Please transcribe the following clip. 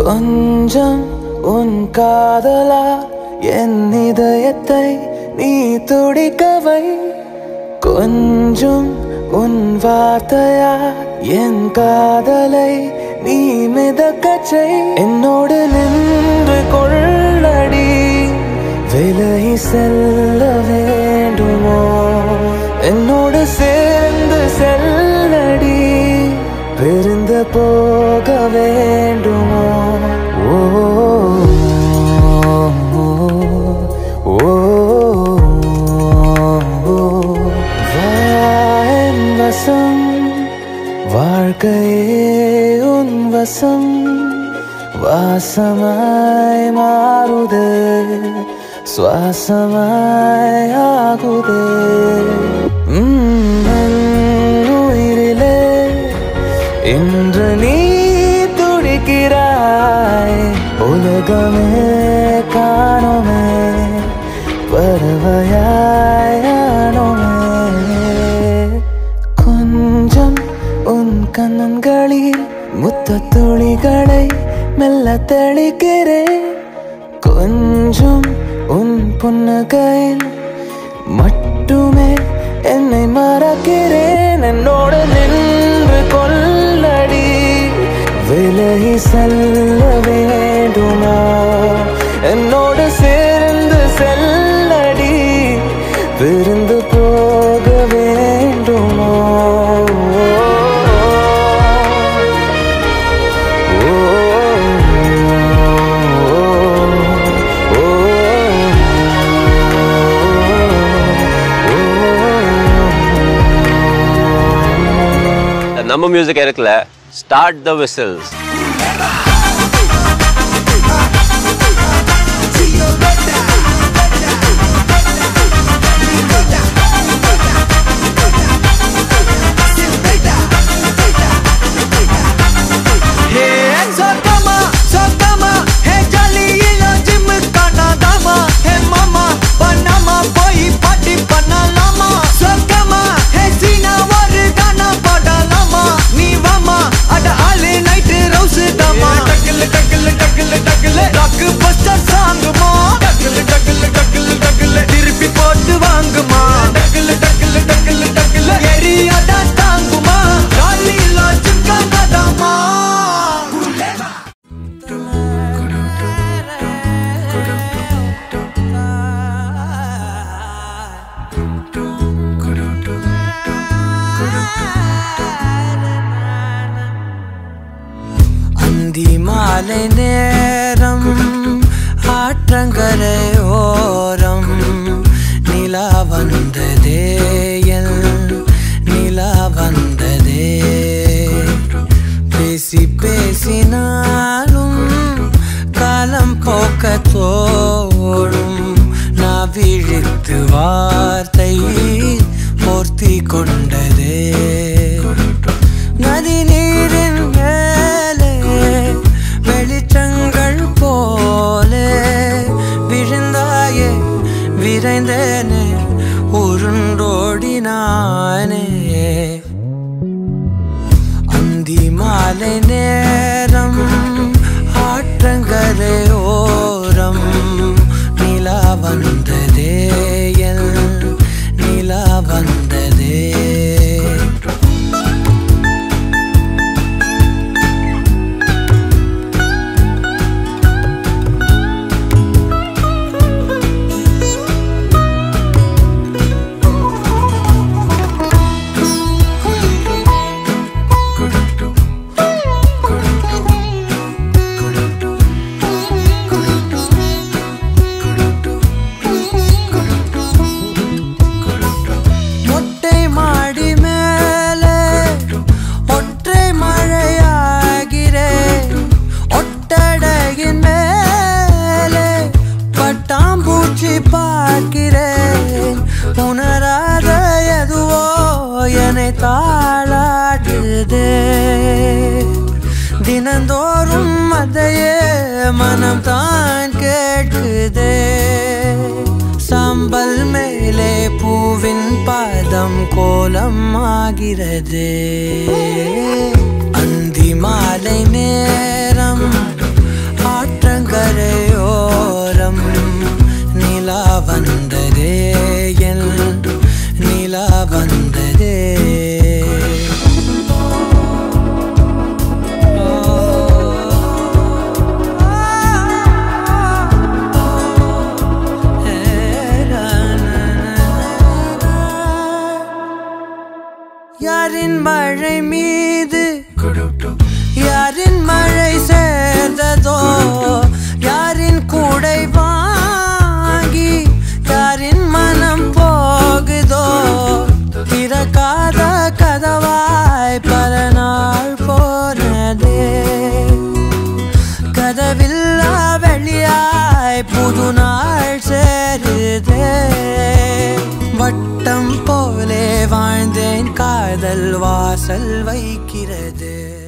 கொஞ்சம் உன் காதலா என் இதயத்தை நீ துடிக்கவை கொஞ்சம் உன் வார்த்தையா என் காதலை நீ மிதக்கச் செய் என்னோடு நின்று கொள்ளடி விலகி செல்ல வேண்டுமோ என்னோடு சேர்ந்து செல்லடி பிரிந்து போக வேண்டுமோ ஓ ஓ, ஓ, வான் வசம் வாழ்க்கையே உன் வசம் வாசமாய் மாறுதே சுவாசமாய் ஆகுதே உம், என் உயிரிலே இன்று நீ துடிக்கிறாய் உலகமே காணுமே பறவையாயானோமே கொஞ்சம் உன் கண்ணன்களில் முத்த துளிகளை மெல்ல தெளிக்கிறேன் கொஞ்சம் உன் புன்னகையில் மட்டுமே என்னை மறக்கிறேன் என்னோடு நின்று கொள்ளடி விலகி செல்ல வேண்டுமா என்னோடு சேர்ந்து செல்லடி பிரிந்து போக வேண்டுமோ ஓ, ஓ, நம்ம மியூசிக் இருக்குல்ல ஸ்டார்ட் த விசில்ஸ் சொர்க்கமா சொர்க்கமா ஹே ஜாலியில ஜிம் காணாதாமா ஹே மாமா பண்ணாமா போய் பாட்டி பண்ணலாமா சொர்க்கமா ஹே சீனா ஒரு கானா பாடலாமா நீ வாமா அட ஆளு நைட்டு ரவுஸ் தாமா டக்கல் டக்கல் டக்கல் டக்கல் ராக் பஸ்டர் சாங்குமா டக்கல் டக்கல் டக்கல் டக்கல் திருப்பி போட்டு வாங்குமா டக்கல் டக்கல் டக்கல் டக்கல் எரியாடா தாங்குமா ஜாலியில ஜிம் காணாதாமா அந்தி மாலை நேரம் ஆற்றங்கரை ஓரம் நிலா வந்ததே என் நிலா வந்ததே பேசி பேசினாலும் காலம் போக்க தோடும் நான் விழித்து வார்த்தை போர்த்தி கொண்டதே நதி நீரின் மேலே வெளிச்சங்கள் போலே விழுந்தாயே விரைந்தேனே உருண்டோடினானே அந்தி மாலை நேரம் ஆற்றங்கரை ஓரம் நிலா வந்ததே என் நிலா வந்ததே மொட்டை மாடி மேலே ஒற்றை மழையாகிறேன் ஒட்டடையின் மேலே பட்டாம்பூச்சி பார்க்கிறேன் உணராத எதுவோ என்னை தாளாடுதே தினந்தோறும் அதையே மனம் தான் கேட்குதே சாம்பல் மேலே பூவின் பாதம் கோலம் ஆகிறதே அந்தி மாலை நேரம் வெளியாய் புது நாள் சேருதே வட்டம் போலே வாழ்ந்தேன் காதல் வாசல் வைக்கிறது